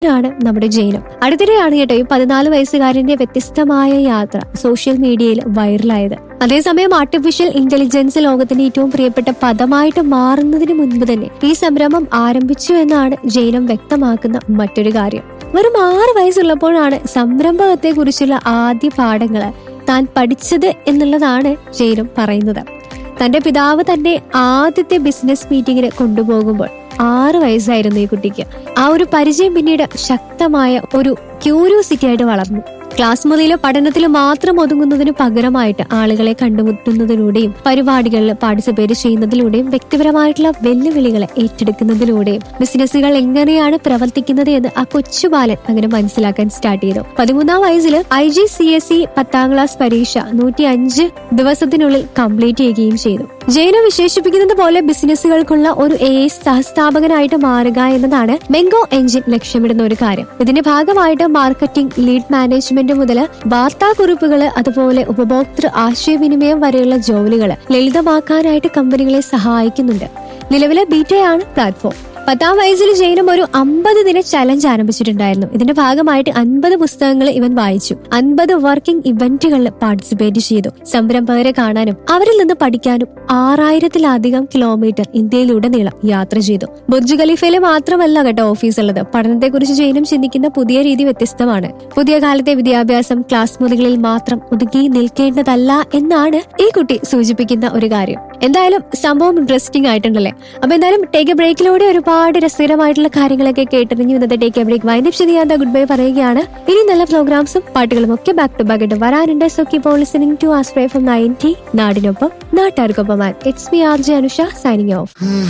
ആണ് നമ്മുടെ ജൈനം അടുത്തിടെയാണ് കേട്ടോ ഈ പതിനാല് വയസ്സുകാരന്റെ വ്യത്യസ്തമായ യാത്ര സോഷ്യൽ മീഡിയയിൽ വൈറലായത് അതേസമയം ആർട്ടിഫിഷ്യൽ ഇന്റലിജൻസ് ലോകത്തിന്റെ ഏറ്റവും പ്രിയപ്പെട്ട പദമായിട്ട് മാറുന്നതിന് മുൻപ് തന്നെ ഈ സംരംഭം ആരംഭിച്ചു എന്നാണ് ജൈനം വ്യക്തമാക്കുന്ന മറ്റൊരു കാര്യം വെറും ആറ് വയസ്സുള്ളപ്പോഴാണ് സംരംഭകത്തെ കുറിച്ചുള്ള ആദ്യ പാഠങ്ങൾ താൻ പഠിച്ചത് എന്നുള്ളതാണ് ജൈനം പറയുന്നത് തന്റെ പിതാവ് തന്റെ ആദ്യത്തെ ബിസിനസ് മീറ്റിംഗിന് കൊണ്ടുപോകുമ്പോൾ ആറ് വയസ്സായിരുന്നു ഈ കുട്ടിക്ക് ആ ഒരു പരിചയം പിന്നീട് ശക്തമായ ഒരു ക്യൂരിയോസിറ്റി ആയിട്ട് വളർന്നു ക്ലാസ് മുറിയിലെ പഠനത്തിൽ മാത്രം ഒതുങ്ങുന്നതിന് പകരമായിട്ട് ആളുകളെ കണ്ടുമുട്ടുന്നതിലൂടെയും പരിപാടികളിൽ പാർട്ടിസിപ്പേറ്റ് ചെയ്യുന്നതിലൂടെയും വ്യക്തിപരമായിട്ടുള്ള വെല്ലുവിളികളെ ഏറ്റെടുക്കുന്നതിലൂടെയും ബിസിനസ്സുകൾ എങ്ങനെയാണ് പ്രവർത്തിക്കുന്നത് എന്ന് ആ കൊച്ചു ബാലൻ അങ്ങനെ മനസ്സിലാക്കാൻ സ്റ്റാർട്ട് ചെയ്തു പതിമൂന്നാം വയസ്സിൽ I G C S C പത്താം ക്ലാസ് പരീക്ഷ നൂറ്റി അഞ്ച് ദിവസത്തിനുള്ളിൽ കംപ്ലീറ്റ് ചെയ്യുകയും ചെയ്തു ജൈന വിശേഷിപ്പിക്കുന്നത് പോലെ ബിസിനസ്സുകൾക്കുള്ള ഒരു എ സഹസ്ഥാപകനായിട്ട് മാറുക എന്നതാണ് മെങ്കോ എഞ്ചിൻ ലക്ഷ്യമിടുന്ന ഒരു കാര്യം ഇതിന്റെ ഭാഗമായിട്ട് മാർക്കറ്റിംഗ് ലീഡ് മാനേജ്മെന്റ് മുതൽ വാർത്താക്കുറിപ്പുകൾ അതുപോലെ ഉപഭോക്തൃ ആശയവിനിമയം വരെയുള്ള ജോലികൾ ലളിതമാക്കാനായിട്ട് കമ്പനികളെ സഹായിക്കുന്നുണ്ട് നിലവിലെ ബീറ്റയാണ് പ്ലാറ്റ്ഫോം പത്താം വയസ്സിൽ ജൈനം ഒരു അമ്പത് ദിന ചലഞ്ച് ആരംഭിച്ചിട്ടുണ്ടായിരുന്നു ഇതിന്റെ ഭാഗമായിട്ട് അൻപത് പുസ്തകങ്ങൾ ഇവൻ വായിച്ചു അൻപത് വർക്കിംഗ് ഇവന്റുകളിൽ പാർട്ടിസിപ്പേറ്റ് ചെയ്തു സംരംഭകരെ കാണാനും അവരിൽ നിന്ന് പഠിക്കാനും ആറായിരത്തിലധികം കിലോമീറ്റർ ഇന്ത്യയിലുടനീളം യാത്ര ചെയ്തു ബുർജ് ഖലീഫയിലെ മാത്രമല്ല കേട്ടോ ഓഫീസ് ഉള്ളത് പഠനത്തെക്കുറിച്ച് ജൈനം ചിന്തിക്കുന്ന പുതിയ രീതി വ്യത്യസ്തമാണ് പുതിയ കാലത്തെ വിദ്യാഭ്യാസം ക്ലാസ് മുറികളിൽ മാത്രം ഒതുങ്ങി നിൽക്കേണ്ടതല്ല എന്നാണ് ഈ കുട്ടി സൂചിപ്പിക്കുന്ന ഒരു കാര്യം എന്തായാലും സംഭവം ഇൻട്രസ്റ്റിംഗ് ആയിട്ടുണ്ടല്ലേ അപ്പൊ എന്തായാലും ടേക്ക് എ ബ്രേക്കിലൂടെ ഒരുപാട് രസകരമായിട്ടുള്ള കാര്യങ്ങളൊക്കെ കേട്ടറിഞ്ഞു ഇന്നത്തെ ടേക്ക് എ ബ്രേക്ക് വൈൻഡപ്പ് ചെയ്യാത്ത ഗുഡ് ബൈ പറയുകയാണ് ഇനി നല്ല പ്രോഗ്രാംസും പാട്ടുകളും ഒക്കെ ബാക്ക് ടു ബാക്ക് ആയിട്ട് വരാനുണ്ട് so keep on listening to ആസ്പ്രേ ഫ്രം നയൻറ്റി നാടിനൊപ്പം നാട്ടുകാർക്കൊപ്പം it's me R J Anusha signing of